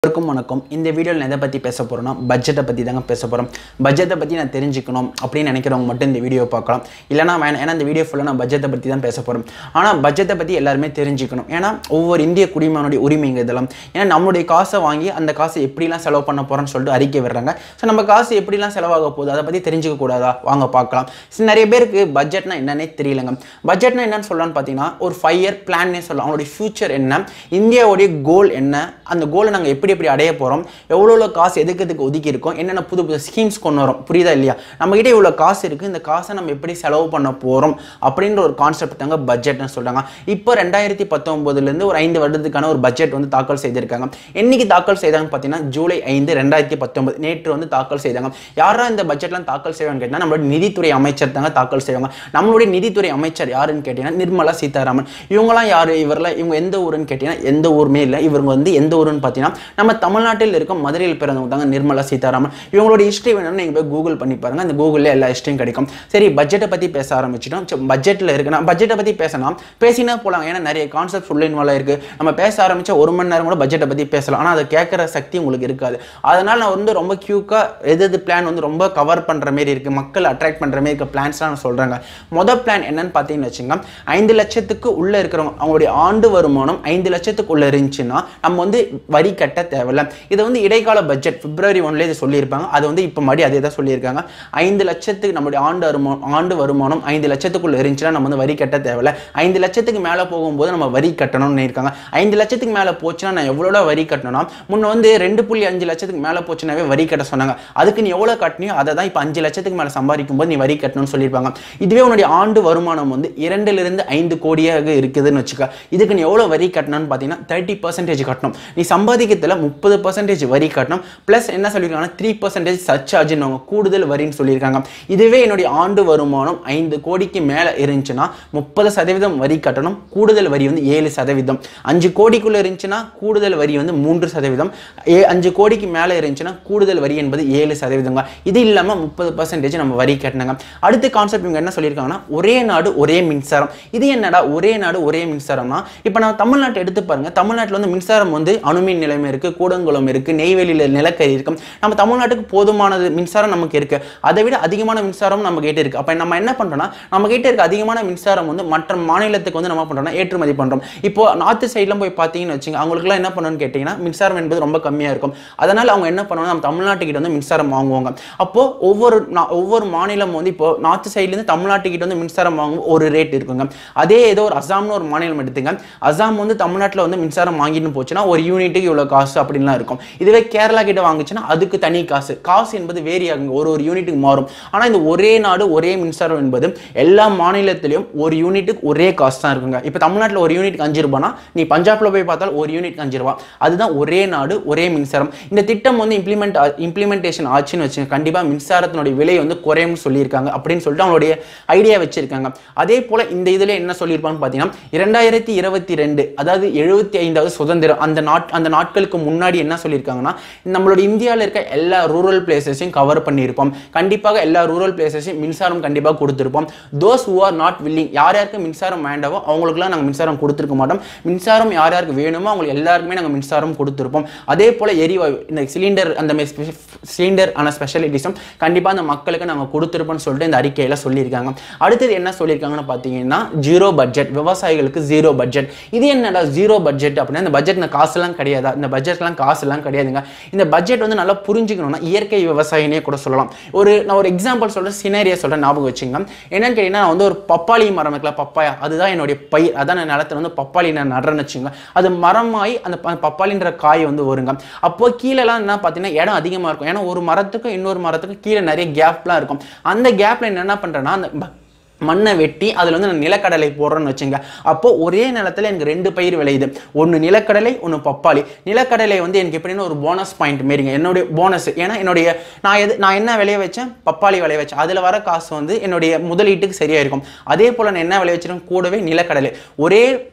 எல்லாருக்கும் வணக்கம் இந்த வீடியோவில் எதை பற்றி பேச போகிறோம்னா பட்ஜெட்டை பற்றி தாங்க பேச போகிறோம் பட்ஜெட்டை பற்றி நான் தெரிஞ்சுக்கணும் அப்படின்னு நினைக்கிறவங்க மட்டும் இந்த வீடியோ பார்க்கலாம் இல்லைனா வேணாம் ஏன்னா இந்த வீடியோ ஃபுல்லாக நான் பட்ஜெட்டை பற்றி தான் பேச போகிறோம் ஆனால் பட்ஜெட்டை பற்றி எல்லாருமே தெரிஞ்சுக்கணும் ஏன்னா ஒவ்வொரு இந்திய குடிமகனுடைய உரிமைங்க இதெல்லாம் ஏன்னா நம்மளுடைய காசை வாங்கி அந்த காசை எப்படிலாம் செலவு பண்ண போகிறோம்னு சொல்லிட்டு அறிக்கை விடுறாங்க ஸோ நம்ம காசு எப்படிலாம் செலவாக போகுது அதை பற்றி தெரிஞ்சுக்க கூடாதா வாங்க பார்க்கலாம் So, நிறைய பேருக்கு பட்ஜெட்னா என்னன்னே தெரியலங்க பட்ஜெட்னா என்னன்னு சொல்லலாம்னு பார்த்தீங்கன்னா ஒரு ஃபைவ் இயர் பிளான்னே சொல்லலாம் அவங்களுடைய ஃபியூச்சர் என்ன இந்தியாவுடைய கோல் என்ன அந்த கோலை நாங்கள் எப்படி எப்படி அடைய போகிறோம் எவ்வளோ எவ்வளோ காசு எதுக்கு எதுக்கு ஒதுக்கி இருக்கோம் என்னென்ன புது புது ஸ்கீம்ஸ் கொண்டு வரோம் புரியுதா இல்லையா நம்மகிட்ட இவ்வளோ காசு இருக்குது இந்த காசை நம்ம எப்படி செலவு பண்ண போகிறோம் அப்படின்ற ஒரு கான்செப்ட் தாங்க பட்ஜெட்னு சொல்கிறாங்க இப்போ ரெண்டாயிரத்தி பத்தொம்போதுலேருந்து ஒரு ஐந்து வருடத்துக்கான ஒரு பட்ஜெட் வந்து தாக்கல் செய்திருக்காங்க என்னைக்கு தாக்கல் செய்தாங்கன்னு பார்த்தீங்கன்னா ஜூலை ஐந்து ரெண்டாயிரத்தி பத்தொன்பது நேற்று வந்து தாக்கல் செய்தாங்க யாரா இந்த பட்ஜெட்லாம் தாக்கல் செய்வாங்கன்னு கேட்டால் நம்மளோட நிதித்துறை அமைச்சர் தாங்க தாக்கல் செய்வாங்க நம்மளுடைய நிதித்துறை அமைச்சர் யாருன்னு கேட்டீங்கன்னா நிர்மலா சீதாராமன் இவங்களாம் யார் இவரெல்லாம் இவங்க எந்த ஊருன்னு கேட்டீங்கன்னா எந்த ஊருமே இல்லை இவங்க வந்து எந்த ஊருன்னு பார்த்தீங்கன்னா நம்ம தமிழ்நாட்டில் இருக்க மதுரையில் பிறந்தவங்க தாங்க நிர்மலா சீதாராமன் இவங்களோட ஹிஸ்ட்ரி வேணும்னு நீங்கள் போய் கூகுள் பண்ணி பாருங்க அந்த கூகுளில் எல்லா ஹிஸ்ட்ரியும் கிடைக்கும் சரி பட்ஜெட்டை பற்றி பேச ஆரம்பிச்சிட்டோம் பட்ஜெட்டில் இருக்குன்னா பட்ஜெட்டை பற்றி பேசலாம் பேசினா போகலாம் ஏன்னா நிறைய கான்செப்ட் உள்ள இன்வால்வ் இருக்கு நம்ம பேச ஆரம்பிச்சா ஒரு மணி நேரம் கூட பட்ஜெட்டை பற்றி பேசலாம் ஆனால் அதை கேட்குற சக்தி உங்களுக்கு இருக்காது அதனால நான் வந்து ரொம்ப கியூக்காக எது எது பிளான் வந்து ரொம்ப கவர் பண்ணுற மாதிரி இருக்குது மக்கள் அட்ராக்ட் பண்ணுற மாதிரி இருக்க பிளான்ஸ்லாம் நான் சொல்கிறாங்க மொதல் பிளான் என்னன்னு பார்த்தீங்கன்னு வச்சுங்க ஐந்து லட்சத்துக்கு உள்ளே இருக்கிறவங்க அவங்களுடைய ஆண்டு வருமானம் ஐந்து லட்சத்துக்கு உள்ளே இருந்துச்சுன்னா நம்ம வந்து வரி கட்ட தேவையில்ல இதை வந்து இடைக்கால பட்ஜெட் பிப்ரவரி ஒன்லேயே இது சொல்லியிருப்பாங்க அது வந்து இப்போ மறுபடியும் அதே தான் சொல்லியிருக்காங்க ஐந்து லட்சத்துக்கு நம்மளுடைய ஆண்டு வருமானம் ஆண்டு வருமானம் ஐந்து லட்சத்துக்குள்ள இருந்துச்சுன்னா நம்ம வந்து வரி கட்ட தேவையில்ல ஐந்து லட்சத்துக்கு மேலே போகும்போது நம்ம வரி கட்டணும்னு இருக்காங்க ஐந்து லட்சத்துக்கு மேலே போச்சுன்னா நான் எவ்வளோ வரி கட்டணும்னா முன்ன வந்து ரெண்டு புள்ளி அஞ்சு லட்சத்துக்கு மேலே போச்சுனாவே வரி கட்ட சொன்னாங்க அதுக்கு நீ எவ்வளோ கட்டினியோ அதை தான் இப்போ அஞ்சு லட்சத்துக்கு மேலே சம்பாதிக்கும் போது நீ வரி கட்டணும்னு சொல்லியிருப்பாங்க இதுவே உன்னுடைய ஆண்டு வருமானம் வந்து இரண்டிலிருந்து ஐந்து கோடியாக இருக்குதுன்னு வச்சுக்க இதுக்கு நீ எவ்வளோ வரி கட்டணும்னு பார்த்தீங்கன்னா தேர்ட்டி பர்சன்டேஜ் கட்டணும் நீ சம்பாதிக்கிறதுல முப்பது பர்சன்டேஜ் வரி கட்டணும் ப்ளஸ் என்ன சொல்லியிருக்காங்கன்னா த்ரீ பர்சன்டேஜ் சர்ச்சார்ஜ்னு அவங்க கூடுதல் வரின்னு சொல்லியிருக்காங்க இதுவே என்னுடைய ஆண்டு வருமானம் ஐந்து கோடிக்கு மேலே இருந்துச்சுன்னா முப்பது சதவீதம் வரி கட்டணும் கூடுதல் வரி வந்து ஏழு சதவீதம் அஞ்சு கோடிக்குள்ளே இருந்துச்சுன்னா கூடுதல் வரி வந்து மூன்று சதவீதம் ஏ அஞ்சு கோடிக்கு மேலே இருந்துச்சுன்னா கூடுதல் வரி என்பது ஏழு சதவீதங்க இது இல்லாமல் முப்பது பர்சன்டேஜ் நம்ம வரி கட்டணுங்க அடுத்த கான்செப்ட் இவங்க என்ன சொல்லியிருக்காங்கன்னா ஒரே நாடு ஒரே மின்சாரம் இது என்னடா ஒரே நாடு ஒரே மின்சாரம்னா இப்போ நான் தமிழ்நாட்டை எடுத்து பாருங்க தமிழ்நாட்டில் வந்து மின்சாரம் வந்து அணுமின் நிலையம் இருக்குது கூடங்குளம் இருக்குது நெய்வேலியில் நிலக்கரி இருக்கு நம்ம தமிழ்நாட்டுக்கு போதுமானது மின்சாரம் நமக்கு இருக்கு அதை விட அதிகமான மின்சாரம் நம்ம கிட்ட இருக்கு அப்போ நம்ம என்ன பண்ணுறோம்னா நம்ம கிட்ட இருக்க அதிகமான மின்சாரம் வந்து மற்ற மாநிலத்துக்கு வந்து நம்ம பண்ணுறோம்னா ஏற்றுமதி பண்ணுறோம் இப்போ நார்த்து சைட்லாம் போய் பார்த்தீங்கன்னு வச்சுங்க அவங்களுக்குலாம் என்ன பண்ணணும்னு கேட்டிங்கன்னா மின்சாரம் என்பது ரொம்ப கம்மியாக இருக்கும் அதனால் அவங்க என்ன பண்ணுவாங்க நம்ம தமிழ்நாட்டுக்கிட்ட வந்து மின்சாரம் வாங்குவாங்க அப்போ ஒவ்வொரு நா- ஒவ்வொரு மாநிலம் வந்து இப்போ நார்த் சைட்லேருந்து தமிழ்நாட்டுக்கிட்ட வந்து மின்சாரம் வாங்கும் ஒரு ரேட் இருக்குங்க அதே ஏதோ ஒரு அசாம்னு ஒரு மாநிலம் எடுத்துங்க அசாம் வந்து தமிழ்நாட்டில் வந்து மின்சாரம் வாங்கிட்டு போச்சுன்னா ஒரு யூனிட்டுக்கு இவ்வளோ காசு அப்படின்லாம் இருக்கும் இதுவே கேரளா கிட்ட வாங்குச்சுன்னா அதுக்கு தனி காசு காசு என்பது வேரி ஆகுங்க ஒரு ஒரு யூனிட்டுக்கு மாறும் ஆனால் இந்த ஒரே நாடு ஒரே மின்சாரம் என்பது எல்லா மாநிலத்திலையும் ஒரு யூனிட்டுக்கு ஒரே காசு தான் இருக்குங்க இப்போ தமிழ்நாட்டில் ஒரு யூனிட்டுக்கு அஞ்சு ரூபானா நீ பஞ்சாப்ல போய் பார்த்தால் ஒரு யூனிட்க்கு அஞ்சு ரூபா அதுதான் ஒரே நாடு ஒரே மின்சாரம் இந்த திட்டம் வந்து இம்ப்ளிமெண்ட் இம்ப்ளிமெண்டேஷன் ஆச்சுன்னு வச்சுங்க கண்டிப்பாக மின்சாரத்தினுடைய விலை வந்து குறையும்னு சொல்லியிருக்காங்க அப்படின்னு சொல்லிட்டு அவங்களுடைய ஐடியா வச்சிருக்காங்க அதே போல் இந்த இதில் என்ன சொல்லியிருப்பான்னு பார்த்தீங்கன்னா இரண்டாயிரத்தி இருபத்தி ரெண்டு அதாவது எழுபத்தி ஐந்தாவது சுதந்திரம் அந்த நாட் அந்த நாட்களுக்கு முன்னாடி என்ன சொல்லியிருக்காங்கன்னா நம்மளோட இந்தியாவில் இருக்க எல்லா ரூரல் பிளேசஸையும் கவர் பண்ணியிருப்போம் கண்டிப்பாக எல்லா ரூரல் பிளேசஸையும் மின்சாரம் கண்டிப்பாக கொடுத்துருப்போம் those who are not willing யார் யாருக்கு மின்சாரம் வேண்டாவோ அவங்களுக்குலாம் நாங்கள் மின்சாரம் கொடுத்துருக்க மாட்டோம் மின்சாரம் யார் யாருக்கு வேணுமோ அவங்களுக்கு எல்லாருக்குமே நாங்கள் மின்சாரம் கொடுத்துருப்போம் அதே போல் எரிவாயு இந்த சிலிண்டர் அந்த சிலிண்டர் ஆன ஸ்பெஷாலிட்டிஸும் கண்டிப்பாக அந்த மக்களுக்கு நாங்கள் கொடுத்துருப்போம்னு சொல்லிட்டு இந்த அறிக்கையில் சொல்லியிருக்காங்க அடுத்தது என்ன சொல்லியிருக்காங்கன்னு பார்த்தீங்கன்னா ஜீரோ பட்ஜெட் விவசாயிகளுக்கு ஜீரோ பட்ஜெட் இது என்னடா ஜீரோ பட்ஜெட் அப்படின்னா இந்த பட்ஜெட் இந்த காசுலாம் கிடையாதா இந்த பட்ஜெட்லாம் காசுலாம் கிடையாதுங்க இந்த பட்ஜெட் வந்து நல்லா புரிஞ்சுக்கணும்னா இயற்கை விவசாயினே கூட சொல்லலாம் ஒரு நான் ஒரு எக்ஸாம்பிள் சொல்கிறேன் சினேரியா சொல்கிறேன் ஞாபகம் வச்சுங்க என்னன்னு கேட்டிங்கன்னா நான் வந்து ஒரு பப்பாளி மரம் இருக்குல்ல பப்பாயா அதுதான் என்னுடைய பயிர் அதான் நான் நிலத்துல வந்து பப்பாளி நான் நடுறேன்னு வச்சுங்க அது மரமாகி அந்த ப- பப்பாளின்ற காய் வந்து வருங்க அப்போ கீழெல்லாம் என்ன பார்த்தீங்கன்னா இடம் அதிகமாக இருக்கும் ஏன்னா ஒரு மரத்துக்கும் இன்னொரு மரத்துக்கும் கீழே நிறைய கேப்லாம் இருக்கும் அந்த கேப்பில் என்ன பண்ணுறேன்னா அந்த ப- மண்ணை வெட்டி அதில் வந்து நான் நிலக்கடலை போடுறேன்னு வச்சுங்க அப்போ ஒரே நிலத்துல எனக்கு ரெண்டு பயிர் விளையுது ஒன்று நிலக்கடலை ஒன்று பப்பாளி நிலக்கடலை வந்து எனக்கு எப்படின்னா ஒரு போனஸ் பாயிண்ட் மாரிங்க என்னுடைய போனஸ் ஏன்னா என்னுடைய நான் எது நான் என்ன விளைய வச்சேன் பப்பாளி விளைய வச்சேன் அதில் வர காசு வந்து என்னுடைய முதலீட்டுக்கு சரியா இருக்கும் அதே போல் நான் என்ன விளைய வச்சிருக்கேன் கூடவே நிலக்கடலை ஒரே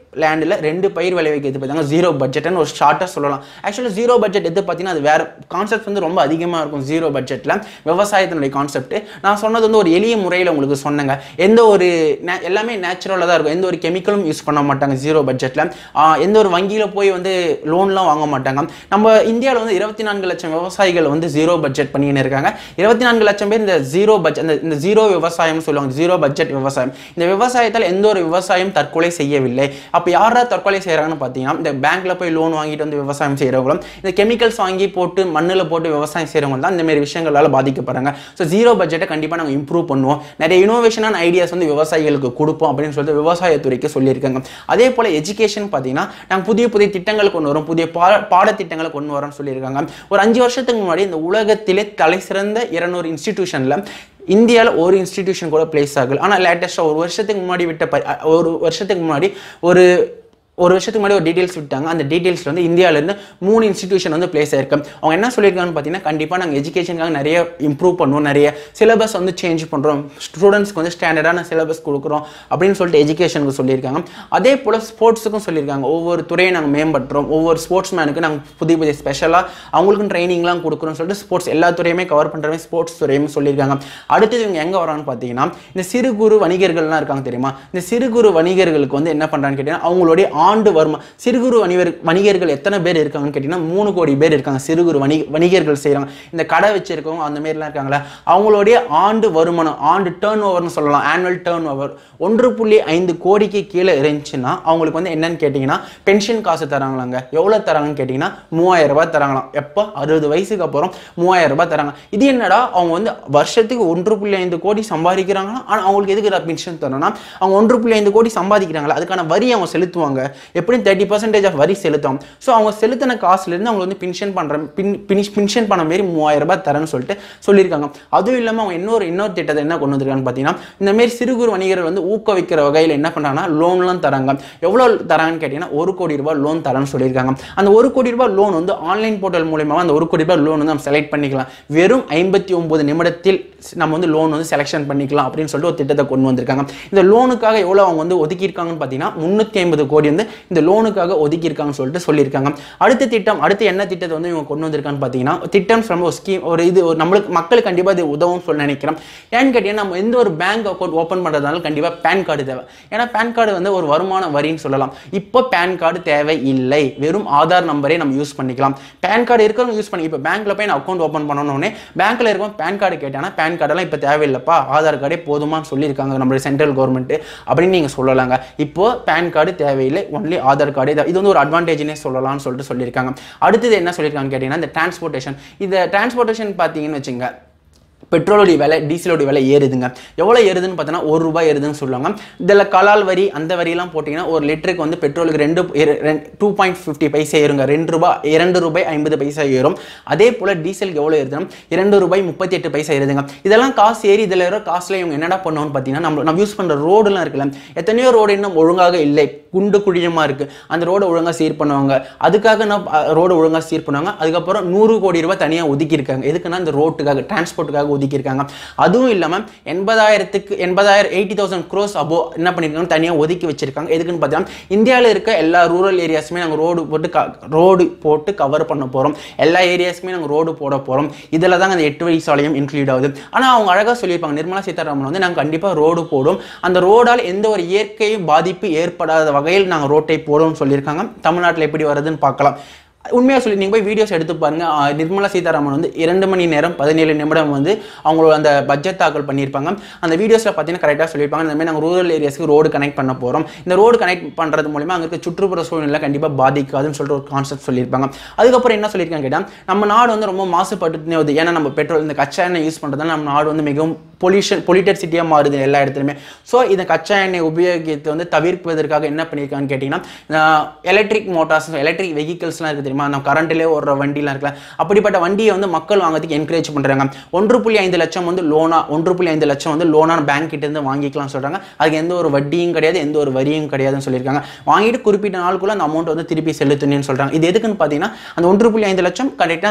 லேண்டில் ரெண்டு பயிர் விளைவிக்கிறது பார்த்தாங்க ஜீரோ பட்ஜெட்னு ஒரு ஷார்ட்டாக சொல்லலாம் ஆக்சுவலாக ஜீரோ பட்ஜெட் எது பார்த்தீங்கன்னா அது வேறு கான்செப்ட் வந்து ரொம்ப அதிகமாக இருக்கும் ஜீரோ பட்ஜெட்டில் விவசாயத்தினுடைய கான்செப்ட் நான் சொன்னது வந்து ஒரு எளிய முறையில் உங்களுக்கு சொன்னேங்க எந்த ஒரு நே- எல்லாமே நேச்சுரலாக தான் இருக்கும் எந்த ஒரு கெமிக்கலும் யூஸ் பண்ண மாட்டாங்க ஜீரோ பட்ஜெட்டில் எந்த ஒரு வங்கியில் போய் வந்து லோன்லாம் வாங்க மாட்டாங்க நம்ம இந்தியாவில் வந்து இருபத்தி நான்கு லட்சம் விவசாயிகள் வந்து ஜீரோ பட்ஜெட் பண்ணின்னு இருக்காங்க இருபத்தி நான்கு லட்சம் பேர் இந்த ஜீரோ பட்ஜெட் இந்த இந்த ஜீரோ விவசாயம் சொல்லுவாங்க ஜீரோ பட்ஜெட் விவசாயம் இந்த விவசாயத்தால் எந்த ஒரு விவசாயம் தற்கொலை செய்யவில்லை அப்போ யாரா தற்கொலை செய்கிறாங்கன்னு பார்த்தீங்கன்னா இந்த பேங்க்ல போய் லோன் வாங்கிட்டு வந்து விவசாயம் செய்கிறவங்களும் இந்த கெமிக்கல்ஸ் வாங்கி போட்டு மண்ணில் போட்டு விவசாயம் செய்கிறவங்க தான் இந்த மாதிரி விஷயங்களால் பாதிக்கப்படுறாங்க ஸோ ஜீரோ பட்ஜெட்டை கண்டிப்பாக நாங்கள் இம்ப்ரூவ் பண்ணுவோம் நிறைய இனோவேஷனான ஐடியாஸ் வந்து விவசாயிகளுக்கு கொடுப்போம் அப்படின்னு சொல்லிட்டு விவசாயத்துறைக்கு சொல்லியிருக்காங்க அதே போல் எஜுகேஷன் பார்த்தீங்கன்னா நாங்கள் புதிய புதிய திட்டங்கள் கொண்டு வரோம் புதிய பா பாடத்திட்டங்களை கொண்டு வரோம்னு சொல்லியிருக்காங்க ஒரு அஞ்சு வருஷத்துக்கு முன்னாடி இந்த உலகத்திலே தலை சிறந்த இருநூறு இன்ஸ்டிடியூஷனில் இந்தியாவில் ஒரு இன்ஸ்டிடியூஷன் கூட பிளேஸ் ஆகல ஆனால் லேட்டஸ்ட்டாக ஒரு வருஷத்துக்கு முன்னாடி விட்ட ப- அ- ஒரு வருஷத்துக்கு முன்னாடி ஒரு ஒரு வருஷத்துக்கு முன்னாடி ஒரு டீடைல்ஸ் விட்டாங்க அந்த டீடைல்ஸ் வந்து இந்தியாவிலேருந்து மூணு இன்ஸ்டிடியூஷன் வந்து பிளேஸ் ஆயிருக்கு அவங்க என்ன சொல்லியிருக்காங்கன்னு பார்த்தீங்கன்னா கண்டிப்பாக நாங்கள் எஜுகேஷனுக்காக நிறைய இம்ப்ரூவ் பண்ணுவோம் நிறைய சிலபஸ் வந்து சேஞ்ச் பண்ணுறோம் ஸ்டூடெண்ட்ஸ்க்கு வந்து ஸ்டாண்டர்டான சிலபஸ் கொடுக்குறோம் அப்படின்னு சொல்லிட்டு எஜுகேஷனுக்கு சொல்லியிருக்காங்க அதே போல் ஸ்போர்ட்ஸுக்கும் சொல்லியிருக்காங்க ஒவ்வொரு துறையை நாங்கள் மேம்படுத்துகிறோம் ஒவ்வொரு ஸ்போர்ட்ஸ் மேனுக்கு நாங்கள் புதிய புதிய ஸ்பெஷலாக அவங்களுக்கும் ட்ரைனிங்லாம் கொடுக்குறோம்னு சொல்லிட்டு ஸ்போர்ட்ஸ் எல்லா துறையுமே கவர் பண்ணுற மாதிரி ஸ்போர்ட்ஸ் துறையும் சொல்லியிருக்காங்க அடுத்தது இவங்க எங்கே வராங்கன்னு பார்த்தீங்கன்னா இந்த சிறு குறு வணிகர்கள்லாம் இருக்காங்க தெரியுமா இந்த சிறு குறு வணிகர்களுக்கு வந்து என்ன பண்ணுறான்னு கேட்டிங்கன்னா அவங்களுடைய ஆண்டு வருமா சிறு குறு வணிகர் வணிகர்கள் எத்தனை பேர் இருக்காங்கன்னு கேட்டிங்கன்னா மூணு கோடி பேர் இருக்காங்க சிறு குறு வணிக வணிகர்கள் செய்கிறாங்க இந்த கடை வச்சிருக்கவங்க அந்த மாதிரிலாம் இருக்காங்களா அவங்களுடைய ஆண்டு வருமானம் ஆண்டு டேர்ன் ஓவர்னு சொல்லலாம் ஆனுவல் டேர்ன் ஓவர் ஒன்று புள்ளி ஐந்து கோடிக்கு கீழே இருந்துச்சுன்னா அவங்களுக்கு வந்து என்னன்னு கேட்டிங்கன்னா பென்ஷன் காசு தராங்களாங்க எவ்வளோ தராங்கன்னு கேட்டிங்கன்னா மூவாயிரம் ரூபாய் தராங்களாம் எப்போ அறுபது வயசுக்கு அப்புறம் மூவாயிரம் ரூபாய் தராங்க இது என்னடா அவங்க வந்து வருஷத்துக்கு ஒன்று புள்ளி ஐந்து கோடி சம்பாதிக்கிறாங்களா ஆனால் அவங்களுக்கு எதுக்கு பென்ஷன் தரணும்னா அவங்க ஒன்று புள்ளி ஐந்து கோடி சம்பாதிக்கிறாங்களா அதுக்கான வரி அவங்க செலுத்துவாங்க எப்படியும் தேர்ட்டி பர்சன்டேஜ் ஆஃப் வரி செலுத்தும் ஸோ அவங்க செலுத்தின காசுலேருந்து அவங்க வந்து பென்ஷன் பண்ணுற பின் பினிஷ் பென்ஷன் பண்ண மாரி மூவாயிரம் ரூபாய் தரேன்னு சொல்லிட்டு சொல்லியிருக்காங்க அதுவும் இல்லாமல் அவங்க இன்னொரு இன்னொரு திட்டத்தை என்ன கொண்டு வந்திருக்காங்கன்னு பார்த்தீங்கன்னா இந்த மாதிரி சிறு குறு வணிகர்கள் வந்து ஊக்குவிக்கிற வகையில் என்ன பண்ணுறாங்கன்னா லோன்லாம் தராங்க எவ்வளோ தராங்கன்னு கேட்டிங்கன்னா ஒரு கோடி ரூபாய் லோன் தரேன்னு சொல்லியிருக்காங்க அந்த ஒரு கோடி ரூபாய் லோன் வந்து ஆன்லைன் போர்ட்டல் மூலயமா அந்த ஒரு கோடி ரூபாய் லோன் வந்து நம்ம செலக்ட் பண்ணிக்கலாம் வெறும் ஐம்பத்தி ஒன்பது நிமிடத்தில் நம்ம வந்து லோன் வந்து செலெக்ஷன் பண்ணிக்கலாம் அப்படின்னு சொல்லிட்டு ஒரு திட்டத்தை கொண்டு வந்திருக்காங்க இந்த லோனுக்காக எவ்வளோ அவங்க வந்து ஒதுக்கியிருக்காங்கன்னு பார்த்தீங்கன்னா முந்நூற்றி ஐம்பது கோடி வந்து இந்த லோனுக்காக ஒதுக்கியிருக்காங்கன்னு சொல்லிட்டு சொல்லியிருக்காங்க அடுத்த திட்டம் அடுத்து என்ன திட்டத்தை வந்து இவங்க கொண்டு வந்திருக்கான்னு பார்த்தீங்கன்னா திட்டம் from ஒரு ஸ்கீம் ஒரு இது ஒரு நம்மளுக்கு மக்களுக்கு கண்டிப்பாக இது உதவும் சொல்ல நினைக்கிறேன் ஏன்னு கேட்டீங்கன்னா நம்ம எந்த ஒரு பேங்க் அக்கௌண்ட் ஓப்பன் பண்ணுறதுனால கண்டிப்பாக பேன் கார்டு தேவை ஏன்னா பேன் கார்டு வந்து ஒரு வருமான வரின்னு சொல்லலாம் இப்போ பேன் கார்டு தேவை இல்லை வெறும் ஆதார் நம்பரே நம்ம யூஸ் பண்ணிக்கலாம் பேன் கார்டு இருக்கிறவங்க யூஸ் பண்ணி இப்போ பேங்க்ல போய் நான் அக்கௌண்ட் ஓப்பன் பண்ணணுன்னே பேங்க்ல இருக்கவங்க பேன் கார்டு கேட்டானா பேன் கார்டெல்லாம் இப்போ தேவையில்லைப்பா ஆதார் கார்டே போதுமான்னு சொல்லியிருக்காங்க நம்மளுடைய சென்ட்ரல் கவர்மெண்ட் அப்படின்னு நீங்கள் சொல்லலாங்க இப்போ பேன் கார்டு தேவையில்லை ஒன்லி ஆதார் கார்டு இது வந்து ஒரு அட்வான்டேஜ்னே சொல்லலாம்னு சொல்லிட்டு சொல்லியிருக்காங்க அடுத்தது என்ன சொல்லியிருக்காங்கன்னு கேட்டிங்கன்னா இந்த டிரான்ஸ்போர்ட்டேஷன் இந்த டிரான்ஸ்போர்ட்டேஷன் பார்த்தீங்கன்னு வச்சுங்க பெட்ரோலுடைய விலை டீசலோடைய விலை ஏறுதுங்க எவ்வளோ ஏறுதுன்னு பார்த்தோன்னா ஒரு ரூபாய் ஏறுதுன்னு சொல்லுவாங்க இதில் கலால் வரி அந்த வரியெல்லாம் போட்டிங்கன்னா ஒரு லிட்டருக்கு வந்து பெட்ரோலுக்கு ரெண்டு டூ பாயிண்ட் ஃபிஃப்டி பைசா ஏறுங்க ரெண்டு ரூபாய் இரண்டு ரூபாய் ஐம்பது பைசா ஏறும் அதே போல் டீசலுக்கு எவ்வளோ ஏறுதுன்னா இரண்டு ரூபாய் முப்பத்தி எட்டு பைசா ஏறுதுங்க இதெல்லாம் காசு ஏறி இதில் இருக்கிற காசில் இவங்க என்னடா பண்ணுவோம்னு பார்த்தீங்கன்னா நம்ம நம்ம யூஸ் பண்ணுற ரோடுலாம் இருக்குல்ல எத்தனையோ ரோடு இன்னும் ஒழுங்காக இல்லை குண்டு குழியமாக இருக்குது அந்த ரோடை ஒழுங்காக சீர் பண்ணுவாங்க அதுக்காக நான் ரோடு ஒழுங்காக சீர் பண்ணுவாங்க அதுக்கப்புறம் நூறு கோடி ரூபாய் தனியாக ஒதுக்கியிருக்காங்க எதுக்குன்னா இந்த ரோட்டுக்காக டிரான்ஸ்போர்ட்டுக்காக ஒதுக்கியிருக்காங்க அதுவும் இல்லாமல் எண்பதாயிரத்துக்கு எண்பதாயிரம் எயிட்டி தௌசண்ட் க்ரோஸ் அபோ என்ன பண்ணியிருக்காங்க தனியாக ஒதுக்கி வச்சிருக்காங்க எதுக்குன்னு பார்த்தீங்கன்னா இந்தியாவில் இருக்க எல்லா ரூரல் ஏரியாஸுமே நாங்கள் ரோடு போட்டு க ரோடு போட்டு கவர் பண்ண போகிறோம் எல்லா ஏரியாஸுமே நாங்கள் ரோடு போட போகிறோம் இதில் தான் அந்த எட்டு வழி சாலையும் இன்க்ளூட் ஆகுது ஆனால் அவங்க அழகாக சொல்லியிருப்பாங்க நிர்மலா சீதாராமன் வந்து நாங்கள் கண்டிப்பாக ரோடு போடும் அந்த ரோடால் எந்த ஒரு இயற்கை பாதிப்பு ஏற்படாத வகையில் நாங்கள் ரோட்டை போடுவோம்னு சொல்லியிருக்காங்க தமிழ்நாட்டில் எப்படி வருதுன்னு பார்க்கலாம் உண்மையாக சொல்லி நீங்கள் போய் வீடியோஸ் எடுத்து பாருங்க ஆ, நிர்மலா சீதாராமன் வந்து இரண்டு மணி நேரம் பதினேழு நிமிடம் வந்து அவங்களோட அந்த பட்ஜெட் தாக்கல் பண்ணியிருப்பாங்க அந்த வீடியோஸில் பார்த்தீங்கன்னா கரெக்டாக சொல்லியிருப்பாங்க இந்த மாதிரி நாங்கள் ரூரல் ஏரியாஸ்க்கு ரோடு கனெக்ட் பண்ண போகிறோம் இந்த ரோடு கனெக்ட் பண்ணுறது மூலிமா அங்கே இருக்க சுற்றுப்புற சூழ்நிலை கண்டிப்பாக பாதிக்காதுன்னு சொல்லிட்டு ஒரு கான்செப்ட் சொல்லியிருப்பாங்க அதுக்கப்புறம் என்ன சொல்லியிருக்காங்க கேட்டால் நம்ம நாடு வந்து ரொம்ப மாசுபட்டுனே வருது ஏன்னா நம்ம பெட்ரோல் இந்த கச்சா எண்ணெய் யூஸ் பண்ணுறதால நம்ம நாடு வந்து மிகவும் பொல்யூஷன் பொல்யூட்டட் சிட்டியாக மாறுது எல்லா இடத்துலையுமே ஸோ இந்த கச்சா எண்ணெய் உபயோகித்து வந்து தவிர்ப்பதற்காக என்ன பண்ணியிருக்காங்கன்னு கேட்டிங்கன்னா எலக்ட்ரிக் மோட்டார்ஸ் எலக்ட்ரிக் வெஹிக்கல்ஸ்லாம் இருக்குது தெரியுமா நம்ம கரண்ட்டிலே ஓடுற வண்டிலாம் இருக்குல்ல அப்படிப்பட்ட வண்டியை வந்து மக்கள் வாங்குறதுக்கு என்கரேஜ் பண்ணுறாங்க ஒன்று புள்ளி ஐந்து லட்சம் வந்து லோனா ஒன்று புள்ளி ஐந்து லட்சம் வந்து லோனான பேங்க் கிட்ட இருந்து வாங்கிக்கலாம்னு சொல்கிறாங்க அதுக்கு எந்த ஒரு வட்டியும் கிடையாது எந்த ஒரு வரியும் கிடையாதுன்னு சொல்லியிருக்காங்க வாங்கிட்டு குறிப்பிட்ட நாளுக்குள்ள அந்த அமௌண்ட் வந்து திருப்பி செலுத்தணும்னு சொல்கிறாங்க இது எதுக்குன்னு பார்த்தீங்கன்னா அந்த ஒன்று புள்ளி ஐந்து லட்சம் கரெக்டாக அந்த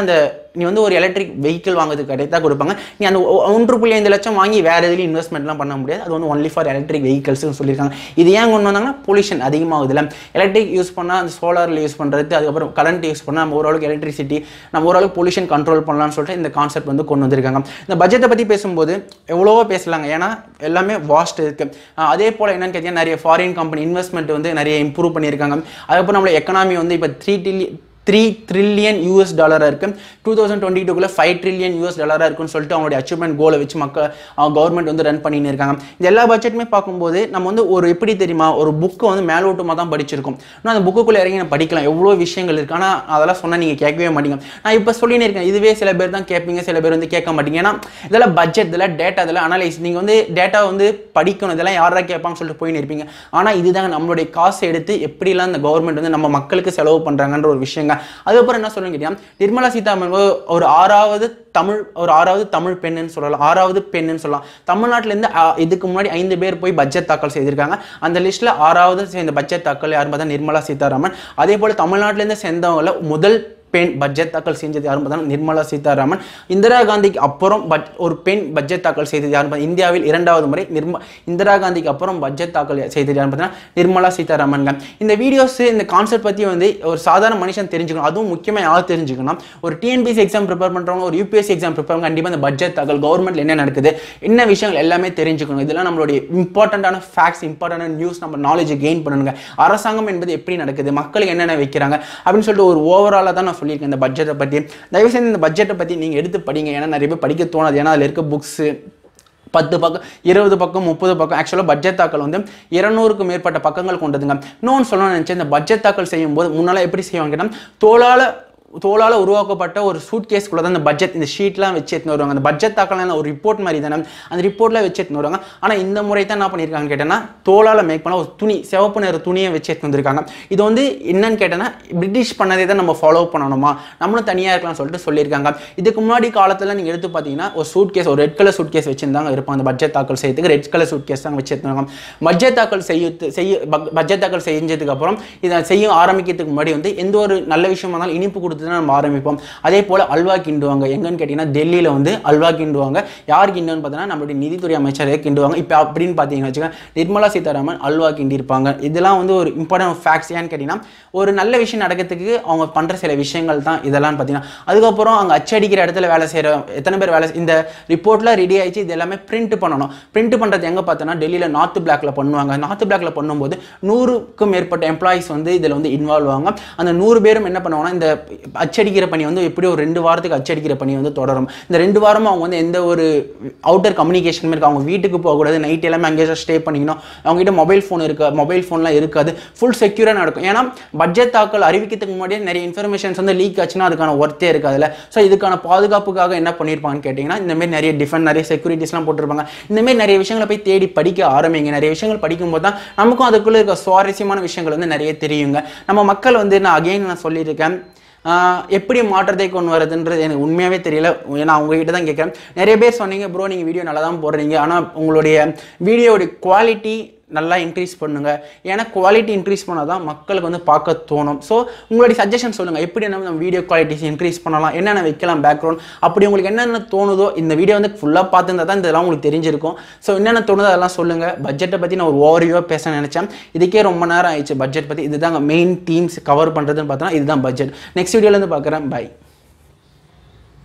நீ வந்து ஒரு எலக்ட்ரிக் வெஹிக்கிள் வாங்குறதுக்கு கிடைத்தா கொடுப்பாங்க நீ அந்த ஒ- ஒன்று புள்ளி ஐந்து லட்சம் வாங்கி வேறு எதுலையும் இன்வெஸ்ட்மெண்ட்லாம் பண்ண முடியாது அது வந்து ஒன்லி ஃபார் எலக்ட்ரிக் வெஹிக்கல்ஸ்னு சொல்லியிருக்காங்க இது ஏன் கொண்டு வந்தாங்கன்னா பொல்யூஷன் அதிகமாகுதுல எலக்ட்ரிக் யூஸ் பண்ணால் அந்த சோலாரில் யூஸ் பண்ணுறது அதுக்கப்புறம் கரண்ட் யூஸ் பண்ணால் நம்ம ஓரளவுக்கு எலக்ட்ரிசிட்டி நம்ம ஓரளவுக்கு பொல்யூஷன் கண்ட்ரோல் பண்ணலாம்னு சொல்லிட்டு இந்த கான்செப்ட் வந்து கொண்டு வந்திருக்காங்க இந்த பட்ஜெட்டை பற்றி பேசும்போது எவ்வளவோ பேசலாங்க ஏன்னா எல்லாமே வாஸ்ட் இருக்கு அஹ் அதே போல் என்னன்னு கேட்டீங்கன்னா நிறைய ஃபாரின் கம்பெனி இன்வெஸ்ட்மெண்ட் வந்து நிறைய இம்ப்ரூவ் பண்ணியிருக்காங்க அதுக்கப்புறம் நம்மளோட எக்கனாமி வந்து இப்போ three trillion three trillion US டாலராக இருக்கு டூ தௌசண்ட் டுவெண்ட்டி டூக்குள்ள ஃபைவ் ட்ரில்லியன் யூஎஸ் டாலராக இருக்குன்னு சொல்லிட்டு அவங்களுடைய அச்சீவ்மெண்ட் கோலை வச்சு மக்கள் அவங்க கவர்மெண்ட் வந்து ரன் பண்ணின்னு இருக்காங்க இந்த எல்லா பட்ஜெட்டுமே பார்க்கும்போது நம்ம வந்து ஒரு எப்படி தெரியுமா ஒரு புக்கை வந்து மேலோட்டமாக தான் படிச்சிருக்கோம் ஆனால் அந்த புக்குக்குள்ளே இறங்கி நான் படிக்கலாம் எவ்வளோ விஷயங்கள் இருக்கு ஆனால் அதெல்லாம் சொன்னால் நீங்கள் கேட்கவே மாட்டீங்க நான் இப்போ சொல்லினே இருக்கேன் இதுவே சில பேர் தான் கேட்பீங்க சில பேர் வந்து கேட்க மாட்டீங்க ஏன்னா இதெல்லாம் பட்ஜெட் இதெல்லாம் டேட்டா இதெல்லாம் அனலைஸ் நீங்கள் வந்து டேட்டா வந்து படிக்கணும் இதெல்லாம் யாரா கேட்பாங்கன்னு சொல்லிட்டு போயின்னு இருப்பீங்க ஆனால் இதுதாங்க நம்மளுடைய காசை எடுத்து எப்படிலாம் இந்த கவர்மெண்ட் வந்து நம்ம மக்களுக்கு செலவு பண்ணுறாங்கன்ற ஒரு விஷயங்க அதுக்கப்புறம் என்ன சொல்லுங்க கேட்டீங்கன்னா நிர்மலா சீதாராமன் ஒரு- ஒரு ஆறாவது தமிழ் ஒரு ஆறாவது தமிழ் பெண்ணுன்னு சொல்லலாம் ஆறாவது பெண்ணுன்னு சொல்லலாம் தமிழ்நாட்டிலேருந்து இதுக்கு முன்னாடி ஐந்து பேர் போய் பட்ஜெட் தாக்கல் செய்திருக்காங்க அந்த லிஸ்ட்டில் ஆறாவது சேர்ந்த பட்ஜெட் தாக்கல் யாரும் பார்த்தா நிர்மலா சீதாராமன் அதே போல் தமிழ்நாட்டிலேருந்து சேர்ந்தவங்கள முதல் பெண் பட்ஜெட் தாக்கல் செஞ்சது யாரும் பார்த்தா நிர்மலா சீதாராமன் இந்திரா காந்திக்கு அப்புறம் பட் ஒரு பெண் பட்ஜெட் தாக்கல் செய்தது யாரும் பார்த்தா இந்தியாவில் இரண்டாவது முறை நிர்ம இந்திரா காந்திக்கு அப்புறம் பட்ஜெட் தாக்கல் செய்தது யாரும் பார்த்தீங்கன்னா நிர்மலா சீதாராமன்ங்க இந்த வீடியோஸ் இந்த கான்செப்ட் பற்றி வந்து ஒரு சாதாரண மனுஷன் தெரிஞ்சுக்கணும் அதுவும் முக்கியமாக யார் தெரிஞ்சுக்கணும் ஒரு டிஎன்பிசி எக்ஸாம் ப்ரிப்பேர் பண்ணுறவங்க ஒரு யூபிஎஸ்சி எக்ஸாம் ப்ரிப்பேர் கண்டிப்பாக இந்த பட்ஜெட் தாக்கல் கவர்மெண்ட்ல என்ன நடக்குது என்ன விஷயங்கள் எல்லாமே தெரிஞ்சுக்கணும் இதெல்லாம் நம்மளுடைய இம்பார்ட்டண்ட்டான ஃபேக்ட்ஸ் இம்பார்ட்டன்டான நியூஸ் நம்ம நாலேஜ் கெயின் பண்ணணுங்க அரசாங்கம் என்பது எப்படி நடக்குது மக்களுக்கு என்னென்ன வைக்கிறாங்க அப்படின்னு சொல்லிட்டு ஒரு ஓவராலாக தான் நான் சொல்லியிருக்கேன் இந்த பட்ஜெட்டை பற்றி தயவு செஞ்சு இந்த பட்ஜெட்டை பற்றி நீங்கள் எடுத்து படிங்க ஏன்னா நிறைய பேர் படிக்க தோணாது ஏன்னா அதில் இருக்க புக்ஸு பத்து பக்கம் இருபது பக்கம் முப்பது பக்கம் ஆக்சுவலாக பட்ஜெட் தாக்கல் வந்து இருநூறுக்கும் மேற்பட்ட பக்கங்கள் கொண்டதுங்க இன்னொன்று சொல்லணும்னு நினச்சேன் இந்த பட்ஜெட் தாக்கல் செய்யும் போது முன்னால் எப்படி செய்வாங்க கேட்டால் தோளால் தோளால் உருவாக்கப்பட்ட ஒரு சூட் கேஸ்க்குள்ள தான் இந்த பட்ஜெட் இந்த ஷீட்லாம் வச்சு எடுத்துன்னு வருவாங்க அந்த பட்ஜெட் தாக்கல் ஒரு ரிப்போர்ட் மாதிரி தானே அந்த ரிப்போர்ட்டில் வச்சு எடுத்துன்னு வருவாங்க ஆனால் இந்த முறை தான் என்ன பண்ணியிருக்காங்கன்னு கேட்டேன்னா தோளால் மேக் பண்ண ஒரு துணி சிவப்பு நிற துணியை வச்சு எடுத்துன்னு வந்திருக்காங்க இது வந்து என்னன்னு கேட்டேன்னா பிரிட்டிஷ் பண்ணதே தான் நம்ம ஃபாலோ பண்ணணுமா நம்மளும் தனியாக இருக்கலாம்னு சொல்லிட்டு சொல்லியிருக்காங்க இதுக்கு முன்னாடி காலத்தில் நீங்கள் எடுத்து பார்த்தீங்கன்னா ஒரு சூட் கேஸ் ஒரு ரெட் கலர் சூட் கேஸ் வச்சிருந்தாங்க இருப்பாங்க அந்த பட்ஜெட் தாக்கல் செய்யறதுக்கு ரெட் கலர் சூட் கேஸ் தான் வச்சிருந்தாங்க பட்ஜெட் தாக்கல் செய்ய செய்ய பட்ஜெட் தாக்கல் செஞ்சதுக்கு அப்புறம் இதை செய்ய ஆரம்பிக்கிறதுக்கு முன்னாடி வந்து எந்த ஒரு நல்ல விஷயமா இருந்தாலும் இனிப்பு கொடுத்து தான் நம்ம ஆரம்பிப்போம் அதே போல் அல்வா கிண்டுவாங்க எங்கன்னு கேட்டிங்கன்னா டெல்லியில் வந்து அல்வா கிண்டுவாங்க யார் கிண்டுன்னு பார்த்தீங்கன்னா நம்மளுடைய நிதித்துறை அமைச்சரே கிண்டுவாங்க இப்போ அப்படின்னு பார்த்தீங்கன்னா வச்சுக்கோங்க நிர்மலா சீதாராமன் அல்வா கிண்டியிருப்பாங்க இதெல்லாம் வந்து ஒரு இம்பார்ட்டன்ட் ஃபேக்ட்ஸ் ஏன்னு கேட்டிங்கன்னா ஒரு நல்ல விஷயம் நடக்கிறதுக்கு அவங்க பண்ணுற சில விஷயங்கள் தான் இதெல்லாம் பார்த்தீங்கன்னா அதுக்கப்புறம் அங்கே அச்சடிக்கிற இடத்துல வேலை செய்கிற எத்தனை பேர் வேலை இந்த ரிப்போர்ட்லாம் ரெடி ஆயிடுச்சு இது எல்லாமே பிரிண்ட் பண்ணணும் பிரிண்ட் பண்ணுறது எங்கே பார்த்தோன்னா டெல்லியில் நார்த் பிளாக்ல பண்ணுவாங்க நார்த் பிளாக்ல பண்ணும்போது நூறுக்கும் மேற்பட்ட எம்ப்ளாயிஸ் வந்து இதில் வந்து இன்வால்வ் ஆவாங்க அந்த நூறு பேரும் என்ன பண்ணுவாங்கன்னா இந்த அச்சடிக்கிற பணி வந்து எப்படி ஒரு ரெண்டு வாரத்துக்கு அச்சடிக்கிற பணி வந்து தொடரும் இந்த ரெண்டு வாரமும் அவங்க வந்து எந்த ஒரு அவுட்டர் கம்யூனிகேஷன் இருக்கு அவங்க வீட்டுக்கு போகக்கூடாது நைட் எல்லாமே அங்கேயே ஸ்டே பண்ணிக்கணும் அவங்ககிட்ட மொபைல் ஃபோன் இருக்கு மொபைல் ஃபோன்லாம் இருக்காது ஃபுல் செக்யூராக நடக்கும் ஏன்னா பட்ஜெட் தாக்கல் அறிவிக்கிறதுக்கு முன்னாடியே நிறைய இன்ஃபர்மேஷன்ஸ் வந்து லீக் ஆச்சுன்னா அதுக்கான ஒர்த்தே இருக்காதுல்ல ஸோ இதுக்கான பாதுகாப்புக்காக என்ன பண்ணியிருப்பாங்கன்னு கேட்டிங்கன்னா இந்த மாதிரி நிறைய டிஃபெண்ட் நிறைய செக்யூரிட்டிஸ்லாம் போட்டிருப்பாங்க இந்த மாதிரி நிறைய விஷயங்களை போய் தேடி படிக்க ஆரம்பிங்க நிறைய விஷயங்கள் படிக்கும்போது தான் நமக்கும் அதுக்குள்ளே இருக்க சுவாரஸ்யமான விஷயங்கள் வந்து நிறைய தெரியுங்க நம்ம மக்கள் வந்து நான் அகைன் நான் சொல்லியிருக்கேன் ஆஹ் எப்படி மாற்றத்தை கொண்டு வரதுன்றது எனக்கு உண்மையாகவே தெரியல ஏன்னா உங்ககிட்ட தான் கேட்குறேன் நிறைய பேர் சொன்னீங்க ப்ரோ நீங்கள் வீடியோ நல்லா தான் போடுறீங்க ஆனால் உங்களுடைய வீடியோடைய குவாலிட்டி நல்லா இன்க்ரீஸ் பண்ணுங்க ஏன்னா குவாலிட்டி இன்க்ரீஸ் பண்ணால் தான் மக்களுக்கு வந்து பார்க்க தோணும் ஸோ உங்களுடைய சஜஷன் சொல்லுங்கள் எப்படி நம்ம நம்ம வீடியோ குவாலிட்டிஸ் இன்க்ரீஸ் பண்ணலாம் என்னென்ன வைக்கலாம் பேக்ரவுண்ட் அப்படி உங்களுக்கு என்னென்ன தோணுதோ இந்த வீடியோ வந்து ஃபுல்லாக பார்த்துருந்தா தான் இதெல்லாம் உங்களுக்கு தெரிஞ்சிருக்கும் ஸோ என்னென்ன தோணுதோ அதெல்லாம் சொல்லுங்கள் பட்ஜெட்டை பற்றி நான் ஒரு ஓவரியாக பேச நினச்சேன் இதுக்கே ரொம்ப நேரம் ஆயிடுச்சு பட்ஜெட் பற்றி இதுதாங்க மெயின் தீம்ஸ் கவர் பண்ணுறதுன்னு பார்த்தோன்னா இதுதான் பட்ஜெட் நெக்ஸ்ட் வீடியோலேருந்து பார்க்குறேன் பை